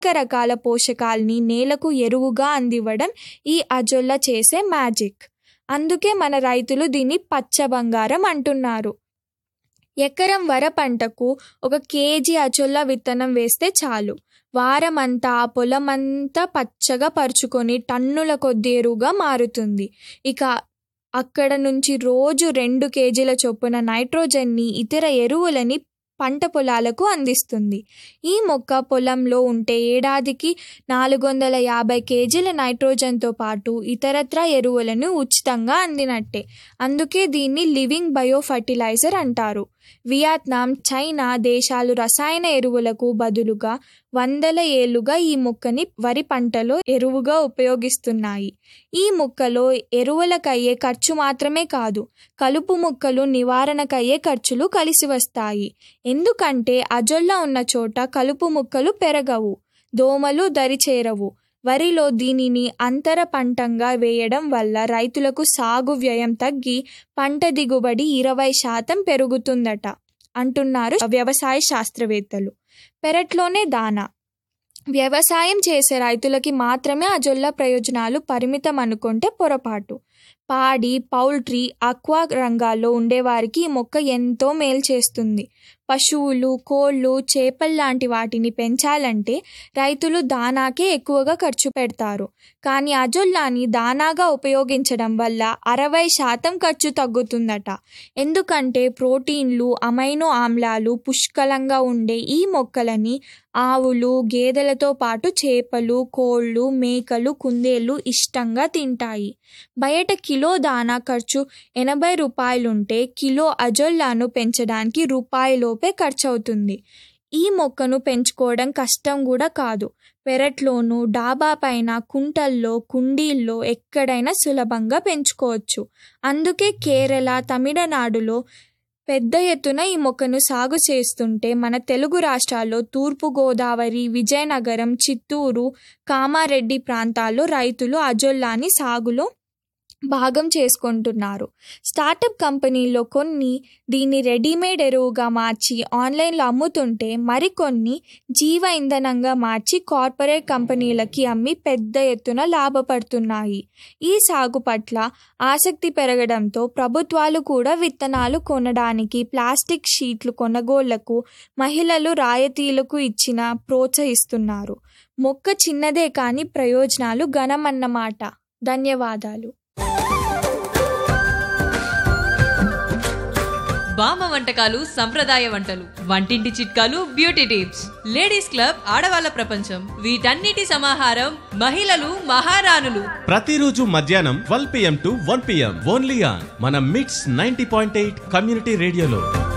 రకాల పోషకాల్ని నేలకు ఎరువుగా అందివ్వడం ఈ అజొల్ల చేసే మ్యాజిక్ అందుకే మన రైతులు దీన్ని పచ్చ బంగారం అంటున్నారు ఎకరం వర పంటకు ఒక కేజీ అజొల్ల విత్తనం వేస్తే చాలు వారమంతా ఆ పొలమంతా పచ్చగా పరుచుకొని టన్నుల కొద్ది ఎరువుగా మారుతుంది ఇక అక్కడ నుంచి రోజు రెండు కేజీల చొప్పున నైట్రోజన్ని ఇతర ఎరువులని పంట పొలాలకు అందిస్తుంది ఈ మొక్క పొలంలో ఉంటే ఏడాదికి నాలుగు వందల యాభై కేజీల నైట్రోజన్తో పాటు ఇతరత్ర ఎరువులను ఉచితంగా అందినట్టే అందుకే దీన్ని లివింగ్ బయో ఫర్టిలైజర్ అంటారు వియత్నాం చైనా దేశాలు రసాయన ఎరువులకు బదులుగా వందల ఏళ్లుగా ఈ మొక్కని వరి పంటలో ఎరువుగా ఉపయోగిస్తున్నాయి ఈ మొక్కలో ఎరువులకయ్యే ఖర్చు మాత్రమే కాదు కలుపు మొక్కలు నివారణకయ్యే ఖర్చులు కలిసి వస్తాయి ఎందుకంటే అజొల్ల ఉన్న చోట కలుపు మొక్కలు పెరగవు దోమలు దరిచేరవు వరిలో దీనిని అంతర పంటంగా వేయడం వల్ల రైతులకు సాగు వ్యయం తగ్గి పంట దిగుబడి ఇరవై శాతం పెరుగుతుందట అంటున్నారు వ్యవసాయ శాస్త్రవేత్తలు పెరట్లోనే దానా వ్యవసాయం చేసే రైతులకి మాత్రమే అజొల్ల ప్రయోజనాలు పరిమితం అనుకుంటే పొరపాటు పాడి పౌల్ట్రీ అక్వా రంగాల్లో ఉండేవారికి ఈ మొక్క ఎంతో మేలు చేస్తుంది పశువులు కోళ్ళు చేపలు లాంటి వాటిని పెంచాలంటే రైతులు దానాకే ఎక్కువగా ఖర్చు పెడతారు కానీ అజొల్లాని దానాగా ఉపయోగించడం వల్ల అరవై శాతం ఖర్చు తగ్గుతుందట ఎందుకంటే ప్రోటీన్లు అమైనో ఆమ్లాలు పుష్కలంగా ఉండే ఈ మొక్కలని ఆవులు గేదెలతో పాటు చేపలు కోళ్ళు మేకలు కుందేళ్ళు ఇష్టంగా తింటాయి బయట కిలో దానా ఖర్చు ఎనభై రూపాయలుంటే కిలో అజొల్లాను పెంచడానికి రూపాయిలోపే ఖర్చు అవుతుంది ఈ మొక్కను పెంచుకోవడం కష్టం కూడా కాదు పెరట్లోనూ డాబా పైన కుంటల్లో కుండీల్లో ఎక్కడైనా సులభంగా పెంచుకోవచ్చు అందుకే కేరళ తమిళనాడులో పెద్ద ఎత్తున ఈ మొక్కను సాగు చేస్తుంటే మన తెలుగు రాష్ట్రాల్లో తూర్పు గోదావరి విజయనగరం చిత్తూరు కామారెడ్డి ప్రాంతాల్లో రైతులు అజొల్లాని సాగులో భాగం చేసుకుంటున్నారు స్టార్టప్ కంపెనీల్లో కొన్ని దీన్ని రెడీమేడ్ ఎరువుగా మార్చి ఆన్లైన్లో అమ్ముతుంటే మరికొన్ని జీవ ఇంధనంగా మార్చి కార్పొరేట్ కంపెనీలకి అమ్మి పెద్ద ఎత్తున లాభపడుతున్నాయి ఈ సాగు పట్ల ఆసక్తి పెరగడంతో ప్రభుత్వాలు కూడా విత్తనాలు కొనడానికి ప్లాస్టిక్ షీట్లు కొనుగోళ్లకు మహిళలు రాయితీలకు ఇచ్చిన ప్రోత్సహిస్తున్నారు మొక్క చిన్నదే కానీ ప్రయోజనాలు ఘనమన్నమాట ధన్యవాదాలు బామ్మ వంటకాలు సంప్రదాయ వంటలు వంటింటి చిట్కాలు బ్యూటీ టిప్స్ లేడీస్ క్లబ్ ఆడవాళ్ళ ప్రపంచం వీటన్నిటి సమాహారం మహిళలు మహారాణులు ప్రతిరోజు మధ్యాహ్నం twelve PM to one PM only on మన MITS ninety point eight community రేడియోలో